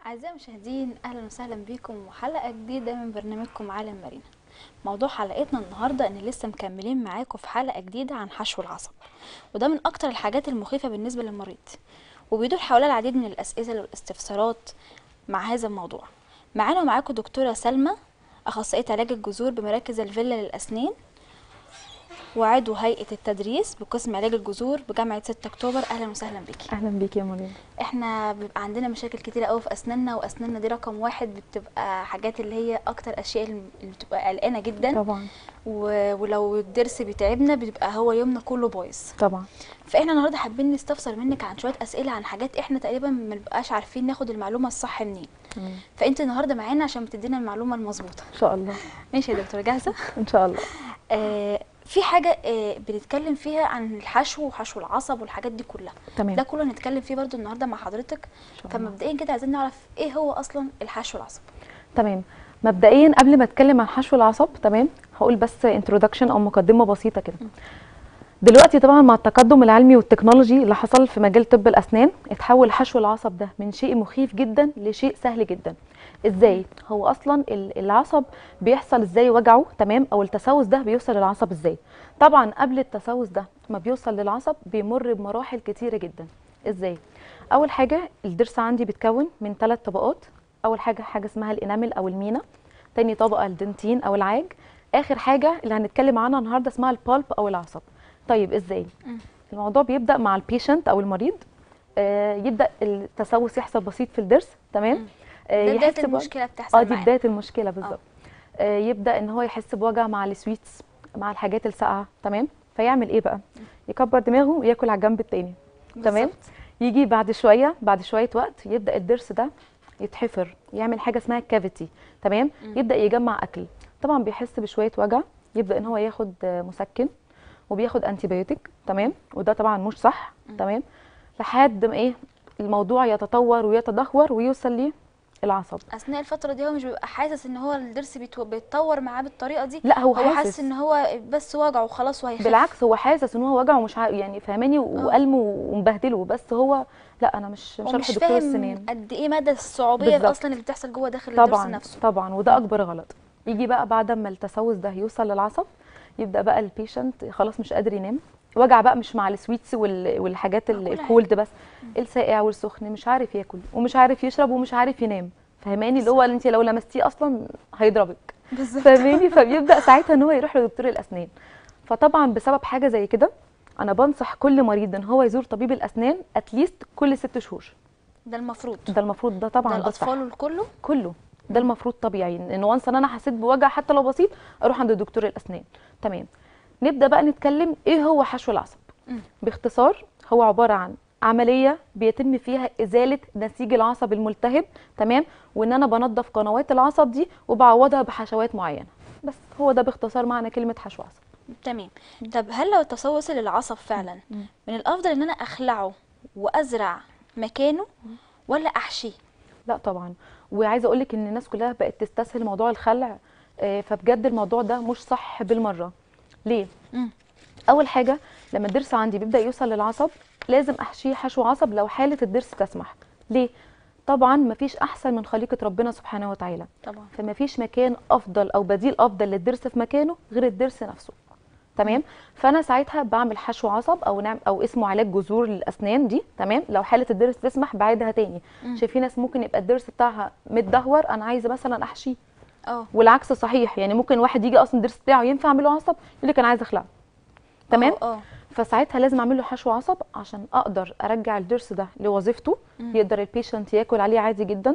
أعزائي المشاهدين أهلا وسهلا بكم وحلقة جديدة من برنامجكم عالم مارينا موضوع حلقتنا النهاردة إن لسه مكملين معاكم في حلقة جديدة عن حشو العصب وده من أكتر الحاجات المخيفة بالنسبة للمريض وبيدور حوالي العديد من الأسئلة والاستفسارات مع هذا الموضوع معانا ومعاكم دكتورة سلمى أخصائية علاج الجذور بمراكز الفيلا للأسنان وعضو هيئة التدريس بقسم علاج الجذور بجامعة 6 أكتوبر أهلا وسهلا بيكي اهلا بيكي يا مريم احنا بيبقى عندنا مشاكل كتيرة قوي في اسناننا واسناننا دي رقم واحد بتبقى حاجات اللي هي اكتر اشياء اللي بتبقى قلقانه جدا طبعا و- ولو الضرس بيتعبنا بيبقى هو يومنا كله بايظ طبعا فاحنا النهارده حابين نستفسر منك عن شويه اسئله عن حاجات احنا تقريبا ما بنبقاش عارفين ناخد المعلومه الصح منين تمام. فانت النهارده معانا عشان بتدينا المعلومه المظبوطه ان شاء الله ماشي يا دكتوره جاهزه ان شاء الله آه في حاجه آه بنتكلم فيها عن الحشو وحشو العصب والحاجات دي كلها تمام ده كله هنتكلم فيه برضو النهارده مع حضرتك إن شاء الله. فمبدئيا كده عايزين نعرف ايه هو اصلا الحشو العصب تمام مبدئيا قبل ما اتكلم عن حشو العصب تمام هقول بس انترودكشن او مقدمه بسيطه كده دلوقتي طبعا مع التقدم العلمي والتكنولوجي اللي حصل في مجال طب الاسنان اتحول حشو العصب ده من شيء مخيف جدا لشيء سهل جدا ازاي هو اصلا ال- العصب بيحصل ازاي وجعه تمام او التسوس ده بيوصل للعصب ازاي طبعا قبل التسوس ده ما بيوصل للعصب بيمر بمراحل كتيره جدا ازاي اول حاجه الضرس عندي بيتكون من ثلاث طبقات اول حاجه حاجه اسمها الانامل او المينا تاني طبقه الدنتين او العاج اخر حاجه اللي هنتكلم عنها النهارده اسمها البالب او العصب طيب ازاي مم. الموضوع بيبدا مع البيشنت او المريض آه يبدا التسوس يحصل بسيط في الضرس تمام مم. آه ده بدايه يحس بوجع- المشكله بتحصل اه دي معانا بدايه المشكله بالظبط آه يبدا ان هو يحس بوجع مع السويتس مع الحاجات الساقعه تمام فيعمل ايه بقى يكبر دماغه وياكل على الجنب التاني تمام بالظبط. يجي بعد شويه بعد شويه وقت يبدا الضرس ده يتحفر يعمل حاجه اسمها كافيتي تمام مم. يبدا يجمع اكل طبعا بيحس بشويه وجع يبدا ان هو ياخد آه، مسكن وبياخد انتيبيوتيك تمام وده طبعا مش صح مم. تمام لحد ما ايه الموضوع يتطور ويتدهور ويوصل للعصب اثناء الفتره دي هو مش بيبقى حاسس ان هو الضرس بيتو- بيتطور معاه بالطريقه دي لا هو, هو حاسس حاسس ان هو بس وجعه وخلاص وهيخف بالعكس هو حاسس ان هو وجعه مش عا... يعني فاهماني وقلمه ومبهدله بس هو لا انا مش مش هو هروح مش لدكتور فاهم السنان قد ايه مدى الصعوبيه بالظبط. اصلا اللي بتحصل جوه داخل الضرس طبعا نفسه طبعا وده اكبر غلط يجي بقى بعد ما التسوس ده يوصل للعصب يبدا بقى البيشنت خلاص مش قادر ينام وجع بقى مش مع السويتس وال... والحاجات ال- كل الكولد بس الساقع والسخن مش عارف ياكل ومش عارف يشرب ومش عارف ينام فهماني اللي هو انت لو لمستيه اصلا هيضربك بالظبط فاهماني فبيبدا ساعتها ان هو يروح لدكتور الاسنان فطبعا بسبب حاجه زي كده انا بنصح كل مريض ان هو يزور طبيب الاسنان اتليست كل ست شهور ده المفروض ده المفروض ده ده طبعا ده الصح الاطفال والكله كله ده المفروض طبيعي ان وانس ان انا حسيت بوجع حتى لو بسيط اروح عند دكتور الاسنان تمام نبدا بقى نتكلم ايه هو حشو العصب مم. باختصار هو عباره عن عمليه بيتم فيها ازاله نسيج العصب الملتهب تمام وان انا بنظف قنوات العصب دي وبعوضها بحشوات معينه بس هو ده باختصار معنى كلمه حشو عصب تمام طب هل لو التسوس للعصب فعلا مم. من الافضل ان انا اخلعه وازرع مكانه ولا احشيه لا طبعا وعايزه اقول لك ان الناس كلها بقت تستسهل موضوع الخلع آه، فبجد الموضوع ده مش صح بالمره ليه مم. اول حاجه لما الضرس عندي بيبدا يوصل للعصب لازم احشيه حشو عصب لو حاله الضرس تسمح ليه طبعا مفيش احسن من خليقه ربنا سبحانه وتعالى طبعا فمفيش مكان افضل او بديل افضل للضرس في مكانه غير الضرس نفسه تمام فانا ساعتها بعمل حشو عصب او نعم او اسمه علاج جذور للاسنان دي تمام لو حاله الضرس تسمح بعيدها تاني مم. عشان في ناس ممكن يبقى الضرس بتاعها متدهور انا عايزه مثلا احشيه اه والعكس صحيح يعني ممكن واحد يجي اصلا الضرس بتاعه ينفع اعمله عصب يقول لك انا عايزه اخلعه تمام اه آه. فساعتها لازم اعمل له حشو عصب عشان اقدر ارجع الضرس ده لوظيفته مم. يقدر البيشنت ياكل عليه عادي جدا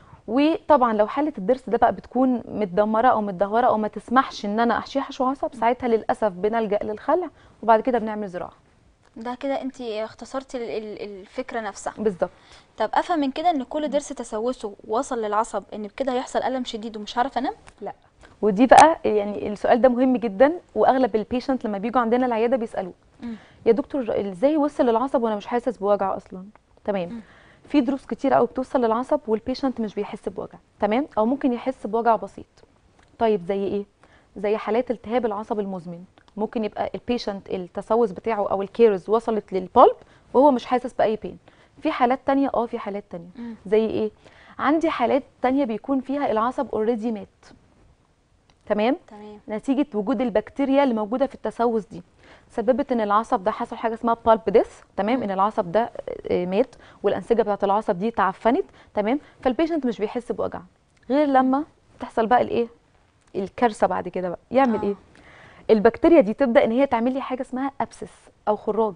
وطبعا لو حاله الضرس ده بقى بتكون متدمره او متدهوره او ما تسمحش ان انا احشيه حشو عصب ساعتها للاسف بنلجا للخلع وبعد كده بنعمل زراعه ده كده انت اختصرتي ال- ال- الفكره نفسها بالظبط طب افهم من كده ان كل ضرس تسوسه وصل للعصب ان بكده هيحصل الم شديد ومش هعرف انام لا ودي بقى يعني السؤال ده مهم جدا واغلب البيشنت لما بيجوا عندنا العياده بيسالوه مم. يا دكتور ازاي وصل للعصب وانا مش حاسس بوجع اصلا تمام مم. في ضروس كتير قوي بتوصل للعصب والبيشنت مش بيحس بوجع تمام او ممكن يحس بوجع بسيط طيب زي ايه زي حالات التهاب العصب المزمن ممكن يبقى البيشنت التسوس بتاعه او الكيرز وصلت للبالب وهو مش حاسس باي بين في حالات تانية اه في حالات تانية مم. زي ايه عندي حالات تانية بيكون فيها العصب اوريدي مات تمام تمام نتيجه وجود البكتيريا اللي موجوده في التسوس دي سببت ان العصب ده حصل حاجه اسمها بالب ديث تمام ان العصب ده آه، مات والانسجه بتاعه العصب دي تعفنت تمام فالبيشنت مش بيحس بوجع غير لما تحصل بقى الايه الكارثه بعد كده بقى يعمل آه. ايه البكتيريا دي تبدا ان هي تعمل لي حاجه اسمها ابسس او خراج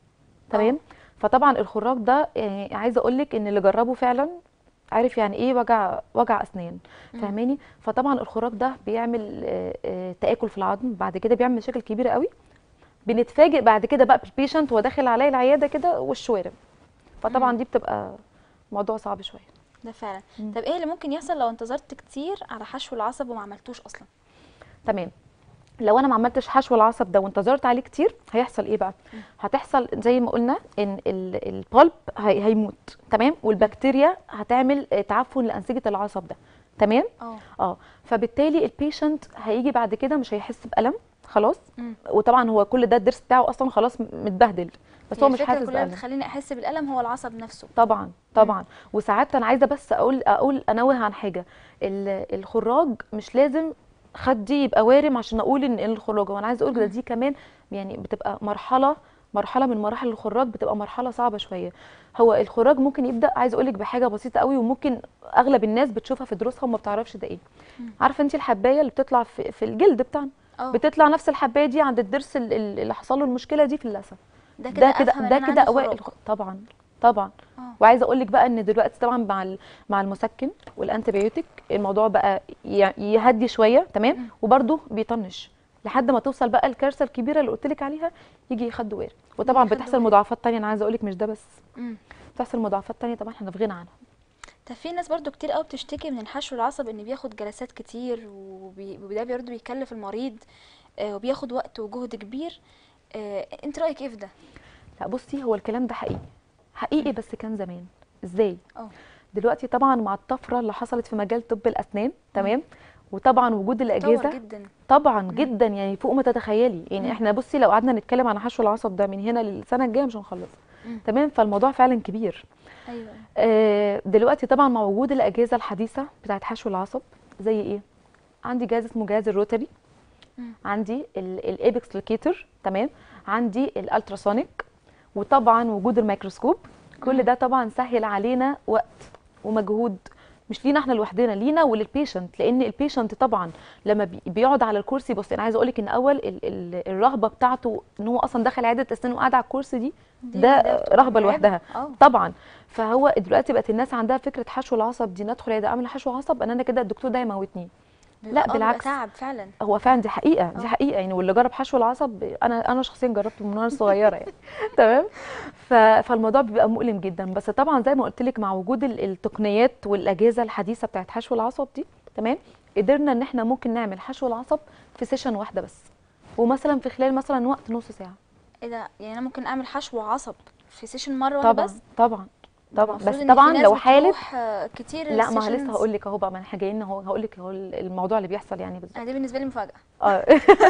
تمام فطبعا الخراج ده يعني عايزه اقول لك ان اللي جربه فعلا عارف يعني ايه وجع وجع اسنان فاهماني فطبعا الخراج ده بيعمل آه، آه، تاكل في العظم بعد كده بيعمل مشاكل كبيره قوي بنتفاجئ بعد كده بقى بالبيشنت وهو داخل عليا العياده كده والشوارب فطبعا دي بتبقى موضوع صعب شويه ده فعلا مم. طب ايه اللي ممكن يحصل لو انتظرت كتير على حشو العصب وما عملتوش اصلا تمام لو انا ما عملتش حشو العصب ده وانتظرت عليه كتير هيحصل ايه بقى هتحصل زي ما قلنا ان ال- البulb هي هيموت تمام والبكتيريا هتعمل آه، تعفن لانسجه العصب ده تمام اه اه فبالتالي البيشنت هيجي بعد كده مش هيحس بالم خلاص مم. وطبعا هو كل ده الضرس بتاعه اصلا خلاص م- متبهدل بس هي هو مش الفكرة حاسس كلها اللي بالم بتخليني احس بالالم هو العصب نفسه طبعا طبعا وساعات انا عايزه بس اقول اقول انوه عن حاجه ال- الخراج مش لازم خدي يبقى وارم عشان اقول ان إيه الخراج وانا عايزه اقول كده دي كمان يعني بتبقى مرحله مرحله من مراحل الخراج بتبقى مرحله صعبه شويه هو الخراج ممكن يبدا عايزه اقول لك بحاجه بسيطه قوي وممكن اغلب الناس بتشوفها في دروسها وما بتعرفش ده ايه عارفه انت الحبايه اللي بتطلع في, في الجلد بتاعنا اه بتطلع نفس الحبايه دي عند الضرس ال- ال- اللي حصل له المشكله دي في اللثه ده ده كده كده أفهم إن ده أنا كده عندي اوائل خراج. الخ- طبعا طبعا اه وعايزه اقول لك بقى ان دلوقتي طبعا مع ال- مع المسكن والانتيبيوتيك الموضوع بقى ي- يهدي شويه تمام وبرده بيطنش لحد ما توصل بقى الكارثه الكبيره اللي قلت لك عليها يجي يخد وارد وطبعا يخد بتحصل وارد. مضاعفات تانية انا عايزه اقول لك مش ده بس مم. بتحصل مضاعفات تانية طبعا احنا في غنى عنها طب في ناس برضو كتير قوي بتشتكي من الحشو العصب ان بياخد جلسات كتير وبي- وده برضو بيكلف المريض آه، وبياخد وقت وجهد كبير آه، انت رايك ايه في ده لا بصي هو الكلام ده حقيقي حقيقي بس كان زمان ازاي اه دلوقتي طبعا مع الطفره اللي حصلت في مجال طب الاسنان تمام وطبعا وجود الاجهزه اتطور جدا طبعا جدا يعني فوق ما تتخيلي يعني مم. احنا بصي لو قعدنا نتكلم عن حشو العصب ده من هنا للسنه الجايه مش هنخلص مم. تمام فالموضوع فعلا كبير ايوه آه دلوقتي طبعا مع وجود الاجهزه الحديثه بتاعت حشو العصب زي ايه عندي جهاز اسمه جهاز الروتري مم. عندي الايبكس لوكيتر تمام عندي الالتراسونيك وطبعا وجود الميكروسكوب كل ده طبعا سهل علينا وقت ومجهود مش لينا احنا لوحدنا لينا وللبيشنت لان البيشنت طبعا لما بي- بيقعد على الكرسي بص انا عايزه اقول لك ان اول ال ال الرهبه بتاعته ان هو اصلا دخل عياده اسنان وقاعد على الكرسي دي دي ده لوحدها بتبقى رهبه مرعبة. لوحدها اه طبعا فهو دلوقتي بقت الناس عندها فكره حشو العصب دي ندخل عياده اعمل حشو عصب ان انا كده الدكتور ده هيموتني لا آه، بيبقى بالعكس تعب فعلا هو فعلا دي حقيقه آه. دي حقيقه يعني واللي جرب حشو العصب انا انا شخصيا جربته من وانا صغيره يعني تمام ف- فالموضوع بيبقى مؤلم جدا بس طبعا زي ما قلت لك مع وجود ال- التقنيات والاجهزه الحديثه بتاعت حشو العصب دي تمام قدرنا ان احنا ممكن نعمل حشو العصب في سيشن واحده بس ومثلا في خلال مثلا وقت نص ساعه ايه ده يعني انا ممكن اعمل حشو عصب في سيشن مره واحده طبعا بس طبعا طبعا المفروض بس إن في طبعا ناس لو حاله بتروح، آه، كتير لا ما sessions. لسه هقول لك اهو بقى ما احنا جايين اهو هقول لك اهو الموضوع اللي بيحصل يعني بالظبط انا دي بالنسبه لي مفاجاه اه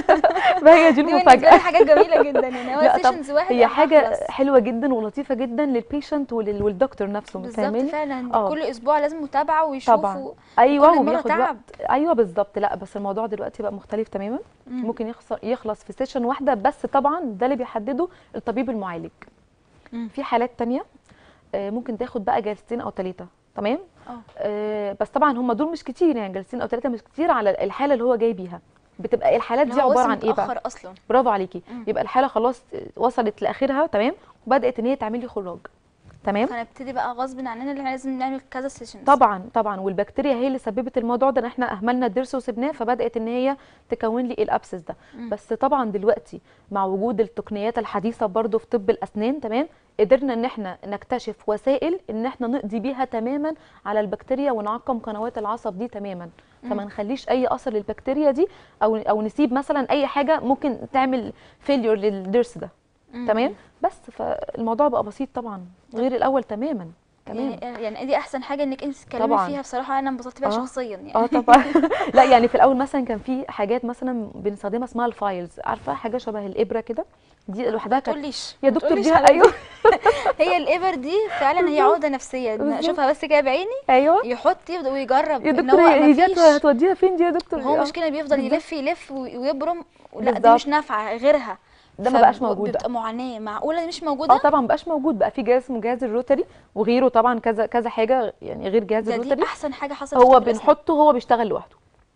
ما هي دي دي بالنسبه لي المفاجاه حاجه جميله جدا يعني هو لا طب سيشنز واحد هي أنا حاجه هخلص. حلوه جدا ولطيفه جدا للبيشنت ولل- والدكتور نفسه بالظبط فاهماني فعلا آه. كل اسبوع لازم متابعه ويشوفوا طبعا ايوه كل مرة وبياخد تعب. وقت ايوه بالظبط لا بس الموضوع دلوقتي بقى مختلف تماما مم. ممكن يخسر يخلص في سيشن واحده بس طبعا ده اللي بيحدده الطبيب المعالج مم. في حالات تانية آه، ممكن تاخد بقى جلستين او ثلاثه تمام اه آه، بس طبعا هم دول مش كتير يعني جلستين او ثلاثه مش كتير على الحاله اللي هو جاي بيها بتبقى الحالات اللي دي هو عباره وصل عن ايه بقى متأخر اصلا برافو عليكي مم. يبقى الحاله خلاص وصلت لاخرها تمام وبدات ان هي تعمل لي خراج تمام فنبتدي بقى غصب عننا اللي احنا لازم نعمل كذا سيشنز طبعا طبعا والبكتيريا هي اللي سببت الموضوع ده ان احنا اهملنا الضرس وسبناه فبدات ان هي تكون لي الابسس ده مم. بس طبعا دلوقتي مع وجود التقنيات الحديثه برضو في طب الاسنان تمام قدرنا ان احنا نكتشف وسائل ان احنا نقضي بيها تماما على البكتيريا ونعقم قنوات العصب دي تماما فما نخليش اي اثر للبكتيريا دي او او نسيب مثلا اي حاجه ممكن تعمل فيليور للضرس ده مم. تمام بس فالموضوع بقى بسيط طبعا غير الاول تماما تمام يعني يعني دي احسن حاجه انك انت تتكلمي طبعاً. فيها بصراحه انا انبسطت بيها آه. شخصيا يعني اه طبعا لا يعني في الاول مثلا كان في حاجات مثلا بنستخدمها اسمها الفايلز عارفه حاجه شبه الابره كده دي لوحدها ما كانت تقوليش يا ما دكتور تقوليش دي على ايوه هي الابر دي فعلا هي عقده نفسيه بالظبط. اشوفها بس كده بعيني ايوه يحط يبدا ويجرب يا ان دكتور هو هي دي مفيش هتوديها فين دي يا دكتور هو آه. مشكله بيفضل بالظبط. يلف يلف وي- ويبرم لا دي بالظبط. مش نافعه غيرها ده ما بقاش فب- موجود بيبقى بقى معاناه معقوله دي مش اه موجوده طبعا مبقاش موجود بقى في جهاز اسمه جهاز الروتري وغيره طبعا كذا كذا حاجه يعني غير جهاز ده دي الروتري احسن حاجه حصلت هو في الأسنان. بنحطه هو بيشتغل لوحده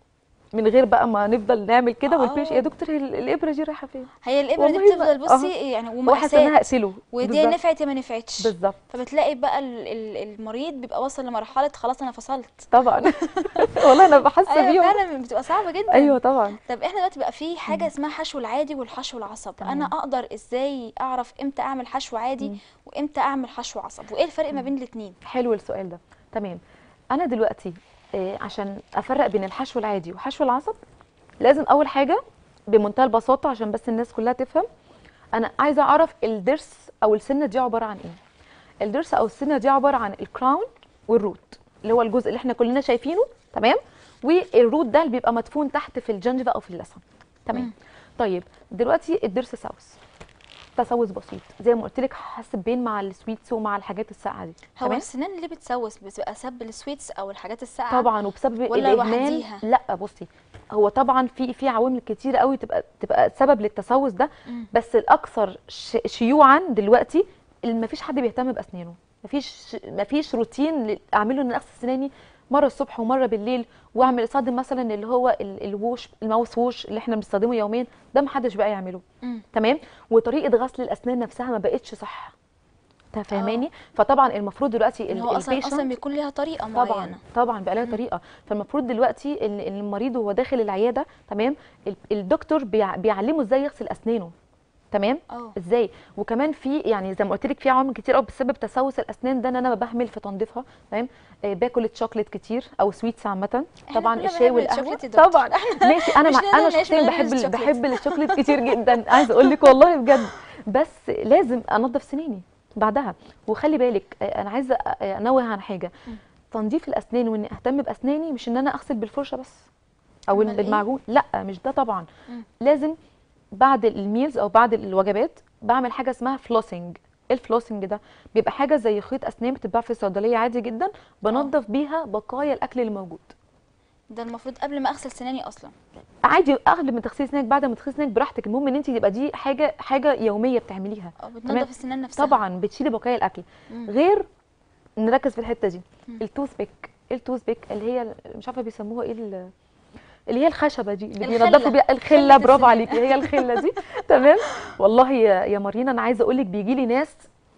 من غير بقى ما نفضل نعمل كده والبيش آه. يا دكتور هي ال- الابره دي رايحه فين هي الابره دي والله ما- بتفضل بصي يعني هو حاسه ان انا ومأساة هقتله ودي بالظبط. نفعت يا ما نفعتش بالظبط فبتلاقي بقى ال- ال- المريض بيبقى وصل لمرحله خلاص انا فصلت طبعا والله انا بحس ايوه بيهم فعلا بتبقى صعبه جدا ايوه طبعا طب احنا دلوقتي بقى في حاجه اسمها حشو العادي والحشو العصب انا تمام. اقدر ازاي اعرف امتى اعمل حشو عادي مم. وامتى اعمل حشو عصب وايه الفرق ما بين الاثنين حلو السؤال ده تمام انا دلوقتي آه، عشان افرق بين الحشو العادي وحشو العصب لازم اول حاجه بمنتهى البساطه عشان بس الناس كلها تفهم انا عايزه اعرف الضرس او السنه دي عباره عن ايه الضرس او السنه دي عباره عن الكراون والروت اللي هو الجزء اللي احنا كلنا شايفينه تمام والروت ده اللي بيبقى مدفون تحت في الجنجفه او في اللثه تمام مم. طيب دلوقتي الضرس سوس تسوس بسيط زي ما قلت لك حاسس بين مع السويتس ومع الحاجات الساقعه دي هو تمام السنان اللي بتسوس بتبقى سب السويتس او الحاجات الساقعه طبعا وبسبب ولا الاهمال لوحديها؟ لا بصي هو طبعا في في عوامل كتير قوي تبقى تبقى سبب للتسوس ده مم. بس الاكثر ش- شيوعا دلوقتي ما فيش حد بيهتم باسنانه ما فيش ما فيش روتين ل- اعمله ان أنا اغسل سناني مره الصبح ومره بالليل واعمل استخدم مثلا اللي هو ال- الووش الماوس ووش اللي احنا بنستخدمه يوميا ده ما حدش بقى يعمله مم. تمام وطريقه غسل الاسنان نفسها ما بقتش صح انت فاهماني فطبعا المفروض دلوقتي إن ال- هو اصلا البيشنت اصلا بيكون ليها طريقه طبعا معينه طبعا بقى لها مم. طريقه فالمفروض دلوقتي ال- المريض وهو داخل العياده تمام ال- الدكتور بيع- بيعلمه ازاي يغسل اسنانه تمام اه ازاي وكمان في يعني زي ما قلت لك في عوامل كتير قوي بسبب تسوس الاسنان ده ان انا بهمل في تنظيفها تمام آه باكل الشوكليت كتير او سويتس عامه إحنا طبعا كلنا الشاي بنحب والقهوه الشوكليت يا دكتور. طبعا ماشي انا مش مع نقدر انا نعيش من شخصيا غير بحب ال- الشوكليت. بحب الشوكليت كتير جدا عايزه اقول لك والله بجد بس لازم انضف سناني بعدها وخلي بالك آه، انا عايزه آه، انوه عن حاجه مم. تنظيف الاسنان واني اهتم باسناني مش ان انا اغسل بالفرشه بس او أمال إيه؟ بالمعجون لا مش ده طبعا مم. لازم بعد الميلز او بعد الوجبات بعمل حاجه اسمها فلوسنج ايه الفلوسنج ده بيبقى حاجه زي خيط اسنان بتتباع في الصيدليه عادي جدا بنضف بيها بقايا الاكل اللي موجود ده المفروض قبل ما اغسل سناني اصلا عادي قبل ما تغسلي سنانك بعد ما تغسلي سنانك براحتك المهم ان انت يبقى دي حاجه حاجه يوميه بتعمليها او تمام. بتنظف السنان نفسها طبعا بتشيلي بقايا الاكل مم. غير نركز في الحته دي مم. التوث بيك ايه التوث بيك اللي هي مش عارفه بيسموها ايه ال- اللي هي الخشبه دي اللي الخلة. بينضفوا بيها الخله خلة برافو السنان. عليكي هي الخله دي تمام والله يا يا مارينا انا عايزه اقول لك بيجي لي ناس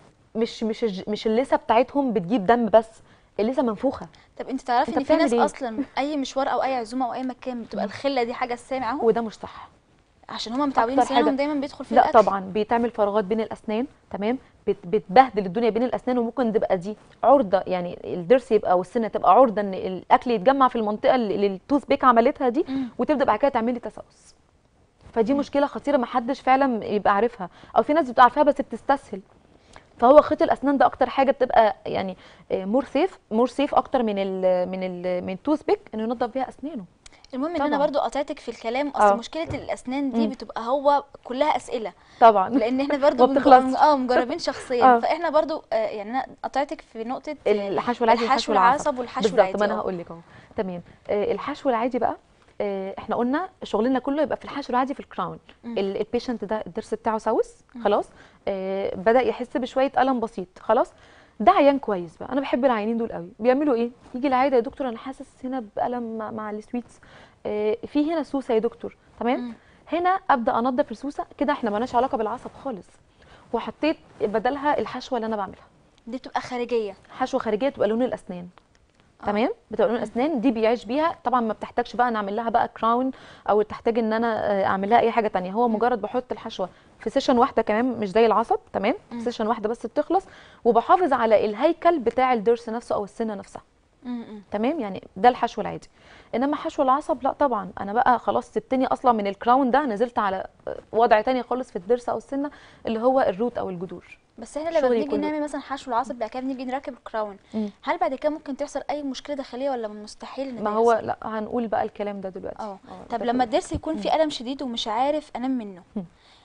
مش مش الج- مش اللثه بتاعتهم بتجيب دم بس اللثه منفوخه طب انت تعرفي أنت ان في ناس بتعمل إيه؟ اصلا اي مشوار او اي عزومه او اي مكان بتبقى الخله دي حاجه اساسيه معاهم وده مش صح عشان هم متعودين أكتر سنانهم حاجة. دايما بيدخل في لا الاكل طبعا بيتعمل فراغات بين الاسنان تمام بت- بتبهدل الدنيا بين الاسنان وممكن تبقى دي عرضه يعني الضرس يبقى او السنه تبقى عرضه ان الاكل يتجمع في المنطقه اللي اللي التوث بيك عملتها دي مم. وتبدا بعد كده تعملي تسوس فدي مشكله خطيره ما حدش فعلا يبقى عارفها او في ناس بتبقى عارفاها بس بتستسهل فهو خيط الاسنان ده اكتر حاجه بتبقى يعني مور سيف مور سيف اكتر من ال من ال من التوث بيك انه ينضف بيها اسنانه المهم ان انا طبعاً. برضو قطعتك في الكلام اصل آه. مشكله الاسنان دي مم. بتبقى هو كلها اسئله طبعا لان احنا برضو ما مج- بتخلصش. اه مجربين شخصيا آه. فاحنا برضو آه يعني انا قطعتك في نقطه آه، الحشو العادي الحشو والحشو العصب العصب والحشو بالظبط العادي ما انا آه. هقول لك اهو تمام آه الحشو العادي بقى آه احنا قلنا شغلنا كله يبقى في الحشو العادي في الكراون مم. ال- البيشنت ده الضرس بتاعه سوس خلاص آه بدا يحس بشويه الم بسيط خلاص ده عيان كويس بقى انا بحب العيانين دول قوي بيعملوا ايه يجي العياده يا دكتور انا حاسس هنا بالم مع, مع السويتس آه في هنا سوسه يا دكتور تمام مم. هنا ابدا انضف السوسه كده احنا مالناش علاقه بالعصب خالص وحطيت بدلها الحشوه اللي انا بعملها دي بتبقى خارجيه حشوه خارجيه تبقى لون الاسنان آه. تمام بتبقى لون الاسنان دي بيعيش بيها طبعا ما بتحتاجش بقى نعمل لها بقى كراون او تحتاج ان انا آه، اعمل لها اي حاجه تانية هو مجرد بحط الحشوه في سيشن واحده كمان مش زي العصب تمام مم. في سيشن واحده بس بتخلص وبحافظ على الهيكل بتاع الضرس نفسه او السنه نفسها مم. تمام يعني ده الحشو العادي انما حشو العصب لا طبعا انا بقى خلاص سبتني اصلا من الكراون ده نزلت على آه، وضع تاني خالص في الضرس او السنه اللي هو الروت او الجذور بس احنا لما شغلي بنيجي كله. نعمل مثلا حشو العصب بعد كده بنيجي نركب الكراون مم. هل بعد كده ممكن تحصل اي مشكله داخليه ولا مستحيل ان ما ده هو يحصل؟ لا هنقول بقى الكلام ده دلوقتي اه آه، طب ده لما كله. الضرس يكون فيه الم شديد ومش عارف انام منه مم.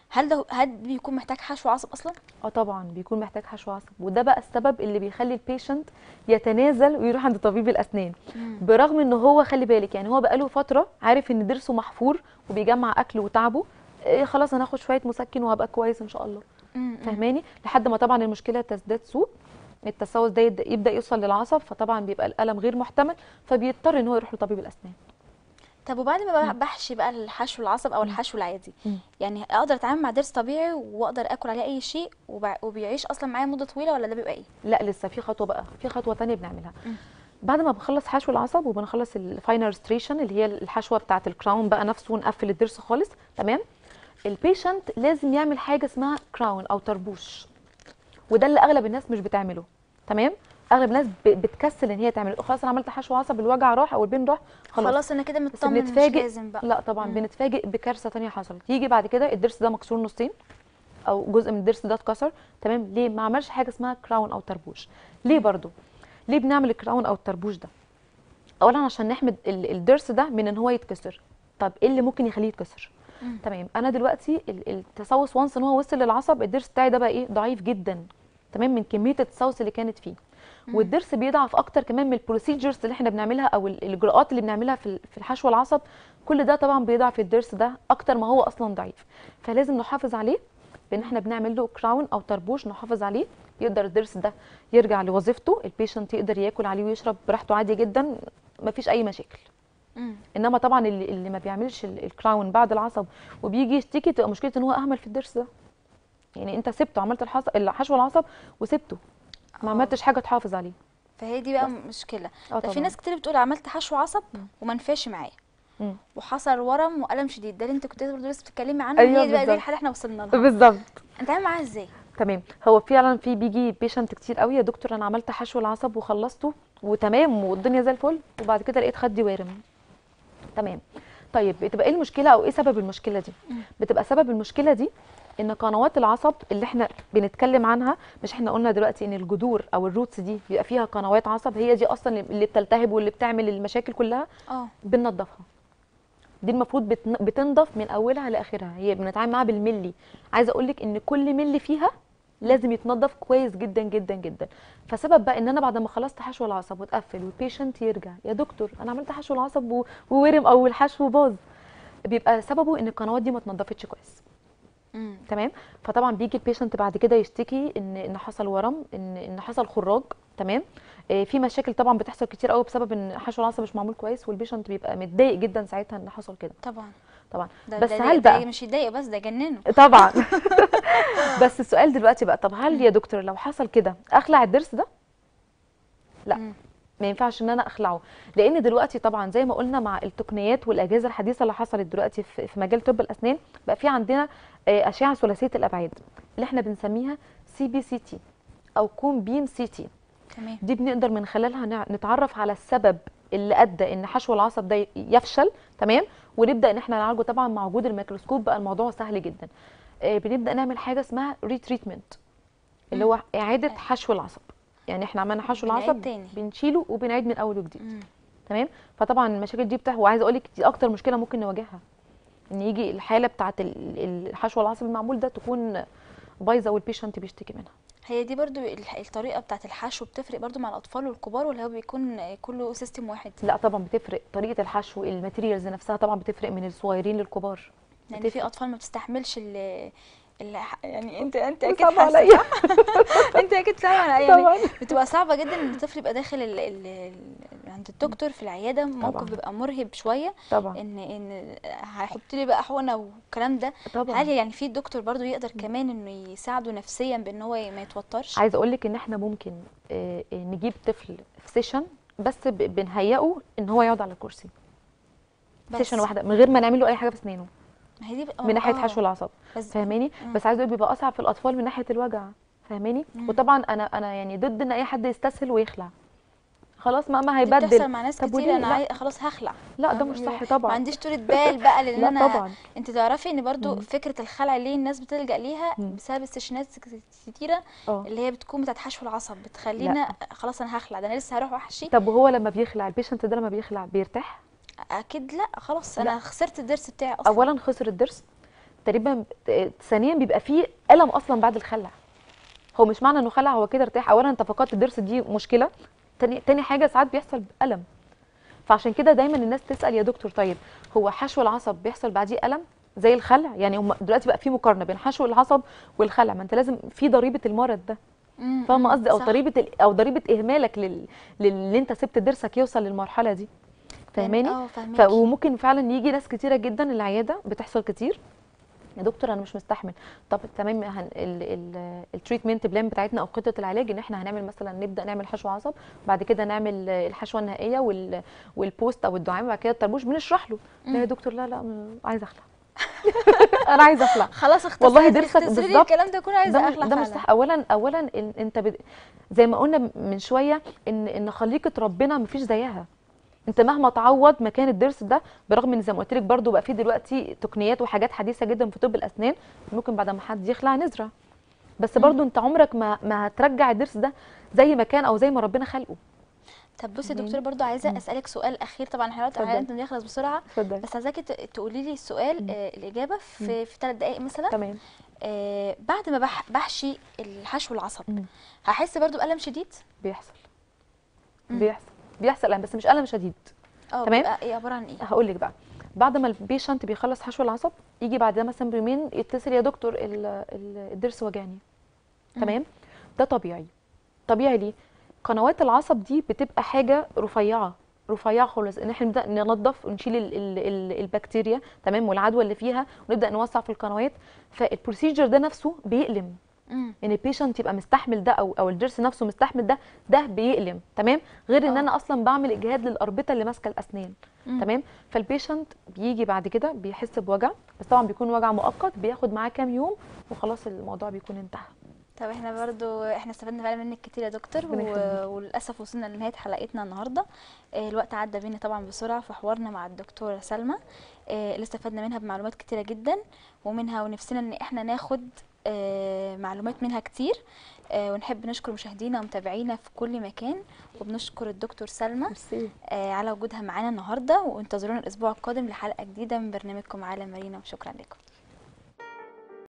هل ده هل بيكون محتاج حشو عصب اصلا اه طبعا بيكون محتاج حشو عصب وده بقى السبب اللي بيخلي البيشنت يتنازل ويروح عند طبيب الاسنان برغم ان هو خلي بالك يعني هو بقاله فتره عارف ان ضرسه محفور وبيجمع اكل وتعبه إيه خلاص انا هاخد شويه مسكن وهبقى كويس ان شاء الله مم. فاهماني لحد ما طبعا المشكله تزداد سوء التسوس ده يبدا يبدأ يوصل للعصب فطبعا بيبقى الالم غير محتمل فبيضطر ان هو يروح لطبيب الاسنان طب وبعد ما بحشي بقى الحشو العصب او الحشو العادي مم. يعني اقدر اتعامل مع ضرس طبيعي واقدر اكل عليه اي شيء وبع- وبيعيش اصلا معايا مده طويله ولا ده بيبقى ايه لا لسه في خطوه بقى في خطوه تانية بنعملها مم. بعد ما بنخلص حشو العصب وبنخلص الفاينل ريستريشن اللي هي الحشوه بتاعه الكراون بقى نفسه ونقفل الضرس خالص تمام البيشنت لازم يعمل حاجه اسمها كراون او طربوش وده اللي اغلب الناس مش بتعمله تمام اغلب الناس ب- بتكسل ان هي تعمله خلاص انا عملت حشو عصب الوجع راح او البين راح خلاص, خلاص انا كده بس مطمن مش بنتفاجئ لازم بقى لا طبعا مم. بنتفاجئ بكارثه تانية حصلت يجي بعد كده الضرس ده مكسور نصين او جزء من الضرس ده اتكسر تمام ليه ما عملش حاجه اسمها كراون او طربوش ليه برضو ليه بنعمل الكراون او الطربوش ده اولا عشان نحمد ال- الضرس ده من ان هو يتكسر طب ايه اللي ممكن يخليه يتكسر مم. تمام انا دلوقتي ال- التسوس وانس ان هو وصل للعصب الضرس بتاعي ده بقى ايه ضعيف جدا تمام من كميه التسوس اللي كانت فيه والضرس بيضعف اكتر كمان من البروسيجرز اللي احنا بنعملها او ال- الاجراءات اللي بنعملها في ال- في الحشو العصب كل ده طبعا بيضعف الضرس ده اكتر ما هو اصلا ضعيف فلازم نحافظ عليه بان احنا بنعمل له كراون او طربوش نحافظ عليه يقدر الضرس ده يرجع لوظيفته البيشنت يقدر ياكل عليه ويشرب براحته عادي جدا مفيش اي مشاكل مم. انما طبعا اللي, اللي ما بيعملش ال- الكراون بعد العصب وبيجي يشتكي تبقى مشكله ان هو اهمل في الضرس ده يعني انت سبته عملت الحص... الحشو العصب وسبته ما آه. عملتش حاجه تحافظ عليه فهي دي بقى مشكله اه ده في طبعاً. ناس كتير بتقول عملت حشو عصب وما نفعش معايا مم. وحصل ورم والم شديد ده اللي انت كنت برضه لسه بتتكلمي عنه أيوة هي دي بقى دي بالظبط. الحاله احنا وصلنا لها بالظبط نتعامل معاها ازاي تمام هو فعلا في بيجي بيشنت كتير قوي يا دكتور انا عملت حشو العصب وخلصته وتمام والدنيا زي الفل وبعد كده لقيت خدي وارم تمام طيب بتبقى ايه المشكله او ايه سبب المشكله دي مم. بتبقى سبب المشكله دي ان قنوات العصب اللي احنا بنتكلم عنها مش احنا قلنا دلوقتي ان الجذور او الروتس دي بيبقى فيها قنوات عصب هي دي اصلا اللي بتلتهب واللي بتعمل المشاكل كلها اه بننضفها دي المفروض بتن- بتنضف من اولها لاخرها هي بنتعامل معاها بالملي عايزه اقول لك ان كل ملي فيها لازم يتنضف كويس جدا جدا جدا فسبب بقى ان انا بعد ما خلصت حشو العصب واتقفل والبيشنت يرجع يا دكتور انا عملت حشو العصب و- وورم او الحشو باظ بيبقى سببه ان القنوات دي ما اتنضفتش كويس مم. تمام فطبعا بيجي البيشنت بعد كده يشتكي ان ان حصل ورم ان ان حصل خراج تمام آه، في مشاكل طبعا بتحصل كتير قوي بسبب ان حشو العصب مش معمول كويس والبيشنت بيبقى متضايق جدا ساعتها ان حصل كده طبعا طبعا ده بس ده هل ده بقى مش يضايق بس ده جننه طبعا بس السؤال دلوقتي بقى طب هل يا دكتور لو حصل كده اخلع الضرس ده لا. مم. ما ينفعش ان انا اخلعه لان دلوقتي طبعا زي ما قلنا مع التقنيات والاجهزه الحديثه اللي حصلت دلوقتي في في مجال طب الاسنان بقى في عندنا آه، اشعه ثلاثيه الابعاد اللي احنا بنسميها سي بي سي تي او كوم بيم سي تي تمام دي بنقدر من خلالها نع- نتعرف على السبب اللي ادى ان حشو العصب ده يفشل تمام ونبدا ان احنا نعالجه طبعا مع وجود الميكروسكوب بقى الموضوع سهل جدا آه، بنبدا نعمل حاجه اسمها ريتريتمنت اللي هو اعاده حشو العصب يعني احنا عملنا حشو بنعيد العصب تاني. بنشيله وبنعيد من اول وجديد مم. تمام فطبعا المشاكل دي بتاع وعايزه اقول لك دي اكتر مشكله ممكن نواجهها ان يجي الحاله بتاعه ال- الحشو العصب المعمول ده تكون بايظه والبيشنت بيشتكي منها هي دي برضو الح- الطريقه بتاعت الحشو بتفرق برضو مع الاطفال والكبار ولا هو بيكون كله سيستم واحد لا طبعا بتفرق طريقه الحشو الماتيريالز نفسها طبعا بتفرق من الصغيرين للكبار لان بتفرق. في اطفال ما بتستحملش ال ال- يعني انت انت اكيد صعب حاسه عليا. انت اكيد فاهمه عليا يعني طبعا بتبقى صعبه جدا ان الطفل يبقى داخل ال ال ال عند الدكتور في العياده موقف طبعاً. بيبقى مرهب شويه طبعا ان ان هيحط لي بقى حقنه والكلام ده طبعا هل يعني في دكتور برضو يقدر كمان انه يساعده نفسيا بان هو ما يتوترش عايزه اقول لك ان احنا ممكن آه، آه، نجيب طفل في سيشن بس ب- بنهيئه ان هو يقعد على الكرسي بس سيشن واحده من غير ما نعمل له اي حاجه في اسنانه ما هي دي بقى من ناحيه آه، حشو العصب بس فاهماني مم. بس عايزه اقول بيبقى اصعب في الاطفال من ناحيه الوجع فاهماني مم. وطبعا انا انا يعني ضد ان اي حد يستسهل ويخلع خلاص ما ما دي هيبدل بتحصل مع ناس طب كتير وليه؟ انا لا. عاي... خلاص هخلع لا ده ما- مش صح ما طبعا عنديش طولة بال بقى لان لا انا طبعا انت تعرفي ان برضو مم. فكره الخلع ليه الناس بتلجأ ليها مم. بسبب السيشنات كتيره اه اللي هي بتكون بتاعت حشو العصب بتخلينا خلاص انا هخلع ده انا لسه هروح احشي طب وهو لما بيخلع البيشنت ده لما بيخلع بيرتاح اكيد لا خلاص لا. انا خسرت الضرس بتاعي اصلا اولا خسر الضرس تقريبا آه، ثانيا بيبقى فيه الم اصلا بعد الخلع هو مش معنى انه خلع هو كده ارتاح اولا انت فقدت الضرس دي مشكله تاني تاني حاجه ساعات بيحصل الم فعشان كده دايما الناس تسال يا دكتور طيب هو حشو العصب بيحصل بعديه الم زي الخلع يعني هم دلوقتي بقى في مقارنه بين حشو العصب والخلع ما انت لازم في ضريبه المرض ده مم، فاهمه مم، قصدي او صح. ضريبه ال- او ضريبه اهمالك لل... للي انت سبت ضرسك يوصل للمرحله دي فاهماني اه ف... فاهماكي وممكن فعلا يجي ناس كتيره جدا العياده بتحصل كتير يا دكتور انا مش مستحمل طب تمام هن... ال... ال... التريتمنت بلان بتاعتنا او خطه العلاج ان احنا هنعمل مثلا نبدا نعمل حشو عصب بعد كده نعمل الحشوه النهائيه وال... والبوست او الدعامه بعد كده الطربوش بنشرح له لا يا دكتور لا لا م- عايزه اخلع انا عايزه اخلع خلاص اختصري والله ضرسك اختصري لي بالظبط. الكلام ده كله عايزه ده اخلع ده مش فعلا صح اولا اولا إن انت بد... زي ما قلنا من شويه ان ان خليقه ربنا مفيش زيها انت مهما تعوض مكان الضرس ده برغم ان زي ما قلت لك برضه بقى في دلوقتي تقنيات وحاجات حديثه جدا في طب الاسنان ممكن بعد ما حد يخلع نزرع بس برضه انت عمرك ما ما هترجع الضرس ده زي ما كان او زي ما ربنا خلقه طب بصي يا فاهماني؟ دكتور برضو عايزه مم. اسالك سؤال اخير طبعا احنا دلوقتي اتفضلي. انت بنخلص بسرعه اتفضل بس عايزاكي ت- تقولي لي السؤال آه الاجابه في في ثلاث دقائق مثلا تمام آه بعد ما بح بحشي الحشو العصب مم. هحس برضو بألم شديد بيحصل مم. بيحصل بيحصل ألم، بس مش الم شديد اه تمام. بيبقى ايه عباره عن ايه هقول لك بقى بعد ما البيشنت بيخلص حشو العصب يجي بعدها مثلا بيومين يتصل يا دكتور ال- ال- الضرس وجعني مم. تمام ده طبيعي طبيعي ليه قنوات العصب دي بتبقى حاجه رفيعه رفيعه خالص ان احنا نبدا ننظف ونشيل ال ال ال البكتيريا تمام والعدوى اللي فيها ونبدا نوسع في القنوات فالبروسيجر ده نفسه بيألم مم. ان البيشنت يبقى مستحمل ده او او الضرس نفسه مستحمل ده ده بيألم تمام غير ان آه. انا اصلا بعمل اجهاد للاربطه اللي ماسكه الاسنان مم. تمام فالبيشنت بيجي بعد كده بيحس بوجع بس طبعا بيكون وجع مؤقت بياخد معاه كام يوم وخلاص الموضوع بيكون انتهى طب احنا برضو احنا استفدنا فعلا منك كتير يا دكتور ربنا و... يخليك. وللاسف وصلنا لنهايه حلقتنا النهارده آه، الوقت عدى بينا طبعا بسرعه في حوارنا مع الدكتوره سلمى آه، اللي استفدنا منها بمعلومات كتيره جدا ومنها ونفسنا ان احنا ناخد آه، معلومات منها كتير آه، ونحب نشكر مشاهدينا ومتابعينا في كل مكان وبنشكر الدكتور سلمى ميرسي آه، على وجودها معانا النهارده وانتظرونا الاسبوع القادم لحلقه جديده من برنامجكم عالم مارينا وشكرا لكم